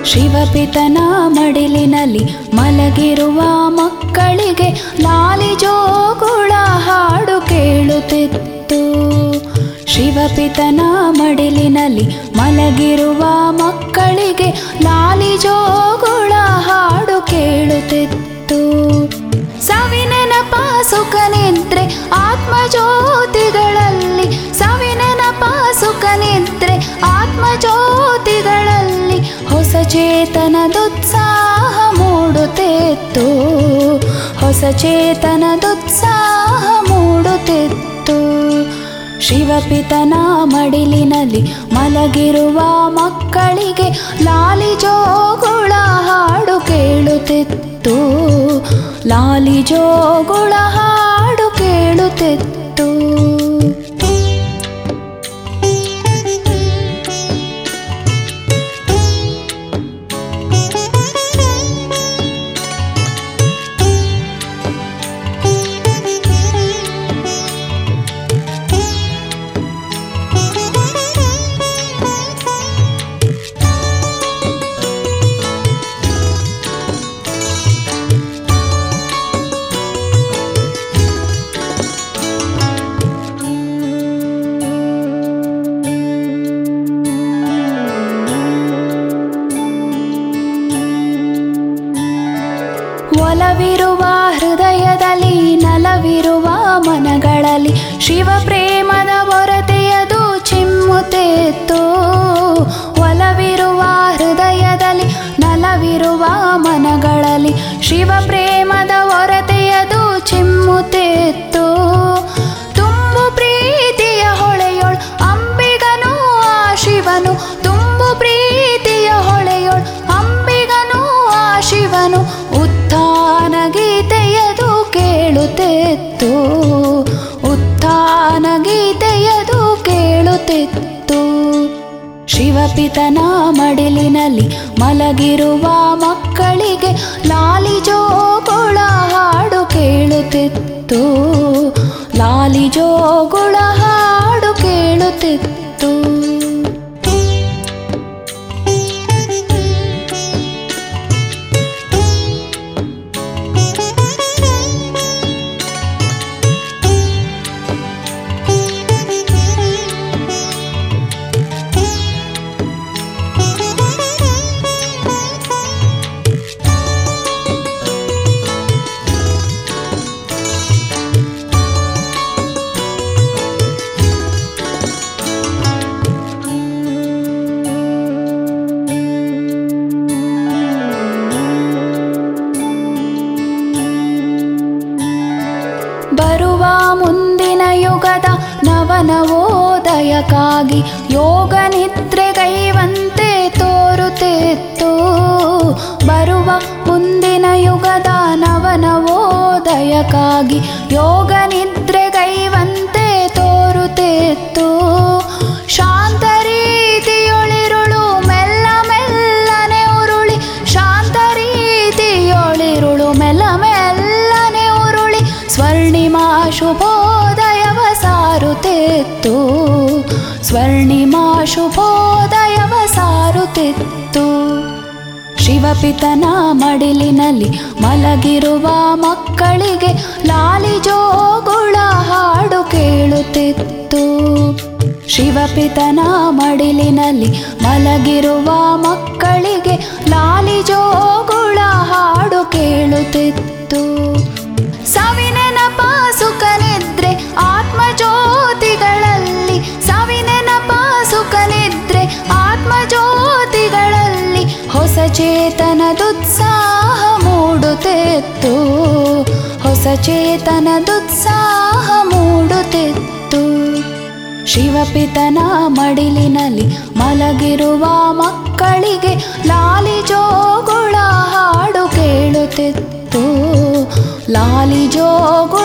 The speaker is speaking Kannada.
ಶಿವಪಿತನ ಮಡಿಲಿನಲ್ಲಿ ಮಲಗಿರುವ ಮಕ್ಕಳಿಗೆ ಲಾಲಿ ಜೋಗುಳ ಹಾಡು ಕೇಳುತ್ತಿತ್ತು ಶಿವಪಿತನ ಮಡಿಲಿನಲ್ಲಿ ಮಲಗಿರುವ ಮಕ್ಕಳಿಗೆ ಲಾಲಿ ಜೋಗುಳ ಹಾಡು ಕೇಳುತ್ತಿತ್ತು ಸವಿನೆನಪ ಸುಖ ನಿದ್ರೆ ಆತ್ಮಜ್ಯೋತಿಗಳಲ್ಲಿ ಸವಿನೆನಪ ಸುಖ ನಿದ್ರೆ ಆತ್ಮಜ್ಯೋತಿಗಳಲ್ಲಿ ಹೊಸ ಚೇತನದುತ್ಸಾಹ ಮೂಡುತ್ತಿತ್ತು ಹೊಸ ಚೇತನದುತ್ಸಾಹ ಮೂಡುತ್ತಿತ್ತು ಶಿವಪಿತನ ಮಡಿಲಿನಲ್ಲಿ ಮಲಗಿರುವ ಮಕ್ಕಳಿಗೆ ಲಾಲಿ ಜೋಗುಳ ಹಾಡು ಕೇಳುತ್ತಿತ್ತು ಲಾಲಿ ಜೋಗುಳ ಹಾಡು ಕೇಳುತ್ತಿತ್ತು ಒಲವಿರುವ ಹೃದಯದಲ್ಲಿ ನಲವಿರುವ ಮನಗಳಲ್ಲಿ ಶಿವ ಪ್ರೇಮದ ಹೊರತೆಯದು ಚಿಮ್ಮುತ್ತಿತ್ತು ಒಲವಿರುವ ಹೃದಯದಲ್ಲಿ ನಲವಿರುವ ಮನಗಳಲ್ಲಿ ಶಿವ ಪ್ರೇಮದ ಹೊರತೆಯದು ಚಿಮ್ಮುತ್ತಿತ್ತು ತುಂಬು ಪ್ರೀತಿಯ ಹೊಳೆಯೊಳ್ ಅಂಬಿಗನು ಆ ಶಿವನು ತುಂಬು ಪ್ರೀತಿಯ ಹೊಳೆಯೊಳ್ ಅಂಬಿಗನು ಆ ಶಿವನು ಉತ್ಥಾನ ಗೀತೆಯದು ಕೇಳುತ್ತಿತ್ತು ಉತ್ಥಾನ ಗೀತೆಯದು ಕೇಳುತ್ತಿತ್ತು ಶಿವಪಿತನ ಮಡಿಲಿನಲ್ಲಿ ಮಲಗಿರುವ ಮಕ್ಕಳಿಗೆ ಲಾಲಿ ಜೋಗುಳ ಹಾಡು ಕೇಳುತ್ತಿತ್ತು ಲಾಲಿ ಜೋಗುಳ ಹಾಡು ಕೇಳುತ್ತಿತ್ತು ಬರುವ ಮುಂದಿನ ಯುಗದ ನವನವೋದಯಕ್ಕಾಗಿ ಯೋಗ ನಿದ್ರೆಗೈವಂತೆ ತೋರುತ್ತಿತ್ತು ಬರುವ ಮುಂದಿನ ಯುಗದ ನವನವೋದಯಕ್ಕಾಗಿ ಯೋಗ ನಿದ್ರೆಗೈವಂತೆ ತೋರುತ್ತಿತ್ತು ಶಾಂತ ರೀತಿಯೊಳಿರುಳು ಮೆಲ್ಲ ಮೆಲ್ಲನೆ ಉರುಳಿ ಶಾಂತ ರೀತಿಯೊಳಿರುಳು ಮೆಲ್ಲ ಮೆಲ್ಲನೆ ಉರುಳಿ ಸ್ವರ್ಣಿಮಾ ಶುಭೋದಯವ ಸಾರುತ್ತಿತ್ತು ಸ್ವರ್ಣಿಮಾ ಶುಭೋದಯವ ಸಾರುತ್ತಿತ್ತು ಶಿವಪಿತನ ಮಡಿಲಿನಲ್ಲಿ ಮಲಗಿರುವ ಮಕ್ಕಳಿಗೆ ಲಾಲಿ ಜೋಗುಳ ಹಾಡು ಕೇಳುತ್ತಿತ್ತು ಶಿವಪಿತನ ಮಡಿಲಿನಲ್ಲಿ ಮಲಗಿರುವ ಮಕ್ಕಳಿಗೆ ಲಾಲಿ ಜೋಗುಳ ಹಾಡು ಕೇಳುತ್ತಿತ್ತು ಸವಿನೆನಪ ಸುಖ ನಿದ್ರೆ ಆತ್ಮಜ್ಯೋತಿಗಳಲ್ಲಿ ಸವಿನೆನಪ ಸುಖ ನಿದ್ರೆ ಆತ್ಮಜ್ಯೋತಿಗಳಲ್ಲಿ ಹೊಸ ಚೇತನದುತ್ಸಾಹ ಮೂಡುತ್ತಿತ್ತು ಹೊಸ ಚೇತನದುತ್ಸಾಹ ಮೂಡುತ್ತಿತ್ತು ಶಿವಪಿತನ ಮಡಿಲಿನಲ್ಲಿ ಮಲಗಿರುವ ಮಕ್ಕಳಿಗೆ ಲಾಲಿ ಜೋಗುಳ ಹಾಡು ಕೇಳುತ್ತಿತ್ತು ಲಾಲಿ ಜೋಗುಳ